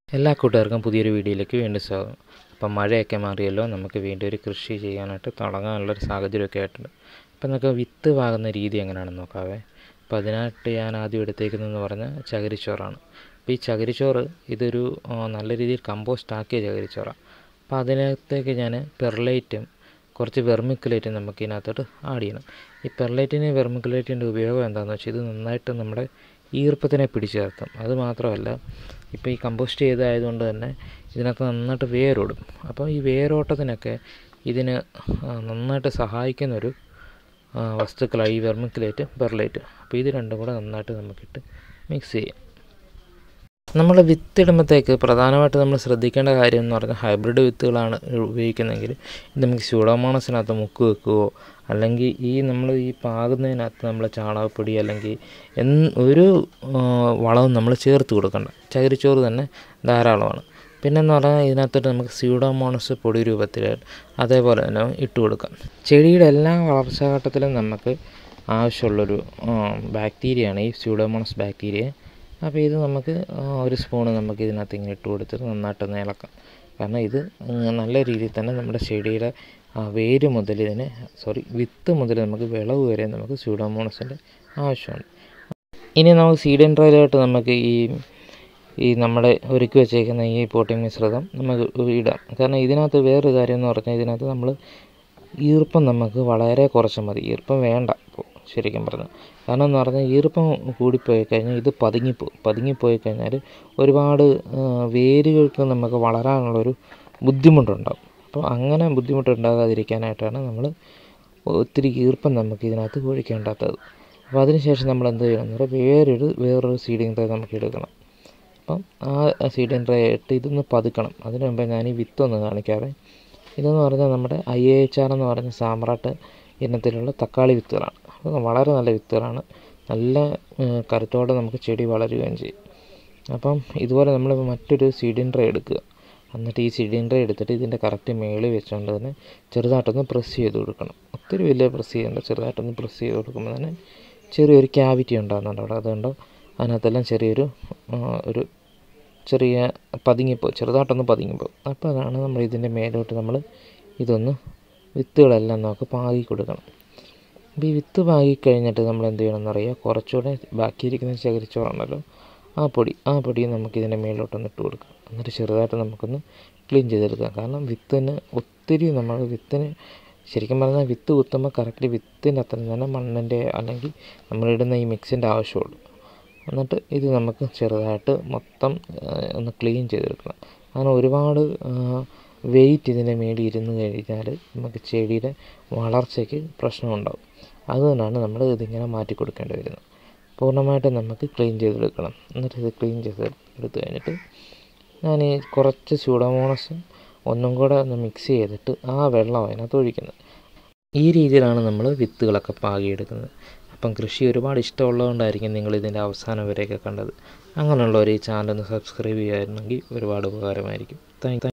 എല്ലാ കൂട്ടുകാർക്കും പുതിയൊരു വീഡിയോയിലേക്ക് വീണ്ടും സ്വാഗതം അപ്പം മഴയൊക്കെ മാറിയല്ലോ നമുക്ക് വീണ്ടും ഒരു കൃഷി ചെയ്യാനായിട്ട് തുടങ്ങാനുള്ളൊരു സാഹചര്യമൊക്കെ ആയിട്ടുണ്ട് അപ്പം നമുക്ക് വിത്ത് പാകുന്ന രീതി എങ്ങനെയാണെന്ന് നോക്കാവേ അപ്പോൾ അതിനായിട്ട് ഞാൻ ആദ്യം എടുത്തേക്കുന്നതെന്ന് പറഞ്ഞാൽ ചകിരിച്ചോറാണ് അപ്പോൾ ഈ ചകിരിച്ചോറ് ഇതൊരു ആ, നല്ല രീതിയിൽ കമ്പോസ്റ്റ് ആക്കിയ ചകിരിച്ചോറാണ് അപ്പോൾ അതിനകത്തേക്ക് ഞാൻ പെർലൈറ്റും കുറച്ച് വെർമിക്കുലേറ്റും നമുക്ക് ഇതിനകത്തോട്ട് ആഡ് ചെയ്യണം ഈ പെർലൈറ്റിന് വെർമിക്കുലേറ്റിൻ്റെ ഉപയോഗം എന്താണെന്ന് വെച്ചാൽ ഇത് നന്നായിട്ട് നമ്മുടെ ഈർപ്പത്തിനെ പിടിച്ചു നിർത്തും അത് മാത്രമല്ല ഇപ്പോൾ ഈ കമ്പോസ്റ്റ് ചെയ്തതായതുകൊണ്ട് തന്നെ ഇതിനകത്ത് നന്നായിട്ട് വേരോടും അപ്പോൾ ഈ വേരോട്ടത്തിനൊക്കെ ഇതിന് ആ, നന്നായിട്ട് സഹായിക്കുന്നൊരു ആ, വസ്തുക്കളാണ് ഈ വെർമിക്കുലേറ്റ് പെർലൈറ്റ് അപ്പോൾ ഇത് രണ്ടും കൂടെ നന്നായിട്ട് നമുക്കിട്ട് മിക്സ് ചെയ്യാം നമ്മൾ വിത്തിടുമ്പോഴത്തേക്ക് പ്രധാനമായിട്ട് നമ്മൾ ശ്രദ്ധിക്കേണ്ട കാര്യം എന്ന് പറഞ്ഞാൽ ഹൈബ്രിഡ് വിത്തുകളാണ് ഉപയോഗിക്കുന്നതെങ്കിൽ ഇത് നമുക്ക് സ്യൂഡോമോണസിനകത്ത് മുക്ക് വെക്കുകയോ അല്ലെങ്കിൽ ഈ നമ്മൾ ഈ പാകുന്നതിനകത്ത് നമ്മൾ ചാണകപ്പൊടി അല്ലെങ്കിൽ എന്ന് ഒരു ആ, വളവും നമ്മൾ ചേർത്ത് കൊടുക്കണ്ട ചകിരിച്ചോറ് തന്നെ ധാരാളമാണ് പിന്നെന്ന് പറഞ്ഞാൽ ഇതിനകത്തോട്ട് നമുക്ക് സ്യൂഡോമോണസ് പൊടി രൂപത്തിൽ അതേപോലെ തന്നെ ഇട്ട് കൊടുക്കാം ചെടിയുടെ എല്ലാ വളർച്ചാഘട്ടത്തിലും നമുക്ക് ആവശ്യമുള്ളൊരു ബാക്ടീരിയയാണ് ഈ സ്യൂഡോമോണസ് ബാക്ടീരിയ അപ്പോൾ ഇത് നമുക്ക് ആ, ഒരു സ്പൂണ് നമുക്ക് ഇതിനകത്ത് ഇങ്ങനെ ഇട്ട് കൊടുത്തിട്ട് നന്നായിട്ടൊന്ന് ഇളക്കാം കാരണം ഇത് ഉം, നല്ല രീതിയിൽ തന്നെ നമ്മുടെ ചെടിയുടെ ആ, വേര് മുതൽ ഇതിന് സോറി വിത്ത് മുതൽ നമുക്ക് വിളവ് വരെ നമുക്ക് സ്യൂഡോമോണസിൻ്റെ ആവശ്യമുണ്ട് ഇനി നമുക്ക് സീഡൻ ട്രയലായിട്ട് നമുക്ക് ഈ ഈ നമ്മുടെ ഒരുക്കി വെച്ചേക്കുന്ന ഈ പോട്ടിംഗ് മിശ്രിതം നമുക്ക് ഇടാം കാരണം ഇതിനകത്ത് വേറൊരു കാര്യം എന്ന് പറഞ്ഞാൽ ഇതിനകത്ത് നമ്മൾ ഈർപ്പം നമുക്ക് വളരെ കുറച്ച് മതി ഈർപ്പം വേണ്ട ഇപ്പോൾ ശരിക്കും പറഞ്ഞാൽ കാരണം എന്ന് പറഞ്ഞാൽ ഈർപ്പം കൂടിപ്പോയി കഴിഞ്ഞാൽ ഇത് പതുങ്ങിപ്പോവും പതുങ്ങിപ്പോയി കഴിഞ്ഞാൽ ഒരുപാട് ആ, വേരുകൾക്ക് നമുക്ക് വളരാനുള്ളൊരു ബുദ്ധിമുട്ടുണ്ടാകും അപ്പോൾ അങ്ങനെ ബുദ്ധിമുട്ടുണ്ടാകാതിരിക്കാനായിട്ടാണ് നമ്മൾ ഒത്തിരി ഈർപ്പം നമുക്ക് ഇതിനകത്ത് ഒഴിക്കേണ്ടാത്തത് അപ്പോൾ അതിനുശേഷം നമ്മൾ എന്ത് ചെയ്യണം എന്ന് പറഞ്ഞാൽ വേറൊരു വേറൊരു സീഡിങ് ട്രേ നമുക്ക് എടുക്കണം അപ്പം ആ സീഡിങ് ട്രേ ഇട്ട് ഇതൊന്ന് പതുക്കണം അതിന് മുമ്പേ ഞാൻ ഈ വിത്തൊന്ന് കാണിക്കാവേ ഇതെന്ന് പറഞ്ഞാൽ നമ്മുടെ ഐ എ എച്ച് ആർ എന്ന് പറഞ്ഞ സാമ്രാട്ട് ഇനത്തിലുള്ള തക്കാളി വിത്തുകളാണ് അപ്പോൾ വളരെ നല്ല വിത്തുകളാണ് നല്ല ഏഹ്, കരുത്തോടെ നമുക്ക് ചെടി വളരുകയും ചെയ്യും അപ്പം ഇതുപോലെ നമ്മൾ മറ്റൊരു സീഡിങ് ട്രേ എടുക്കുക എന്നിട്ട് ഈ സീഡിങ് ട്രേ എടുത്തിട്ട് ഇതിൻ്റെ കറക്റ്റ് മേളിൽ വെച്ചുകൊണ്ട് തന്നെ ചെറുതായിട്ടൊന്ന് പ്രസ് ചെയ്ത് കൊടുക്കണം ഒത്തിരി വലിയ പ്രസ് ചെയ്യേണ്ട ചെറുതായിട്ടൊന്ന് പ്രസ് ചെയ്ത് കൊടുക്കുമ്പോൾ തന്നെ ചെറിയൊരു ക്യാവിറ്റി ഉണ്ടാകുന്നുണ്ട് അവിടെ അതുകൊണ്ട് അതിനകത്തെല്ലാം ചെറിയൊരു ആ, ഒരു ചെറിയ പതുങ്ങിപ്പോ ചെറുതായിട്ടൊന്ന് പതുങ്ങിപ്പോ അപ്പോൾ അതാണ് നമ്മൾ ഇതിൻ്റെ മേലോട്ട് നമ്മൾ ഇതൊന്ന് വിത്തുകളെല്ലാം നമുക്ക് പാകി കൊടുക്കണം അപ്പോൾ ഈ വിത്ത് പാകി കഴിഞ്ഞിട്ട് നമ്മൾ എന്ത് ചെയ്യണമെന്ന് അറിയാം കുറച്ചുകൂടെ ബാക്കിയിരിക്കുന്ന ശേഖരിച്ചോറുണ്ടല്ലോ ആ പൊടി ആ പൊടി നമുക്ക് ഇതിൻ്റെ മേലോട്ടൊന്ന് ഇട്ട് കൊടുക്കാം എന്നിട്ട് ചെറുതായിട്ട് നമുക്കൊന്ന് ക്ലീൻ ചെയ്തെടുക്കാം കാരണം വിത്തിന് ഒത്തിരി നമ്മൾ വിത്തിന് ശരിക്കും പറഞ്ഞാൽ വിത്ത് കുത്തുമ്പോൾ കറക്റ്റ് വിത്തിൻ്റെ അത്ര തന്നെ മണ്ണിൻ്റെ അല്ലെങ്കിൽ നമ്മളിടുന്ന ഈ മിക്സിൻ്റെ ആവശ്യമുള്ളൂ എന്നിട്ട് ഇത് നമുക്ക് ചെറുതായിട്ട് മൊത്തം ആ, ഒന്ന് ക്ലീൻ ചെയ്തെടുക്കണം കാരണം ഒരുപാട് വെയിറ്റ് ഇതിൻ്റെ മേളിൽ ഇരുന്ന് കഴിഞ്ഞാൽ നമുക്ക് ചെടിയുടെ വളർച്ചയ്ക്ക് പ്രശ്നമുണ്ടാവും അതുകൊണ്ടാണ് നമ്മൾ ഇതിങ്ങനെ മാറ്റി കൊടുക്കേണ്ടി വരുന്നത് പൂർണ്ണമായിട്ട് നമുക്ക് ക്ലീൻ ചെയ്തെടുക്കണം എന്നിട്ട് ഇത് ക്ലീൻ ചെയ്ത് എടുത്ത് കഴിഞ്ഞിട്ട് ഞാൻ ഈ കുറച്ച് സ്യൂഡോമോണസും ഒന്നും കൂടെ ഒന്ന് മിക്സ് ചെയ്തിട്ട് ആ വെള്ളം അതിനകത്ത് ഒഴിക്കുന്നത് ഈ രീതിയിലാണ് നമ്മൾ വിത്തുകളൊക്കെ പാകിയെടുക്കുന്നത് അപ്പം കൃഷി ഒരുപാട് ഇഷ്ടമുള്ളതുകൊണ്ടായിരിക്കും നിങ്ങൾ ഇതിൻ്റെ അവസാനം വരെയൊക്കെ കണ്ടത് അങ്ങനെയുള്ളവർ ഈ ചാനൽ ഒന്ന് സബ്സ്ക്രൈബ് ചെയ്യുമായിരുന്നെങ്കിൽ ഒരുപാട് ഉപകാരമായിരിക്കും താങ്ക്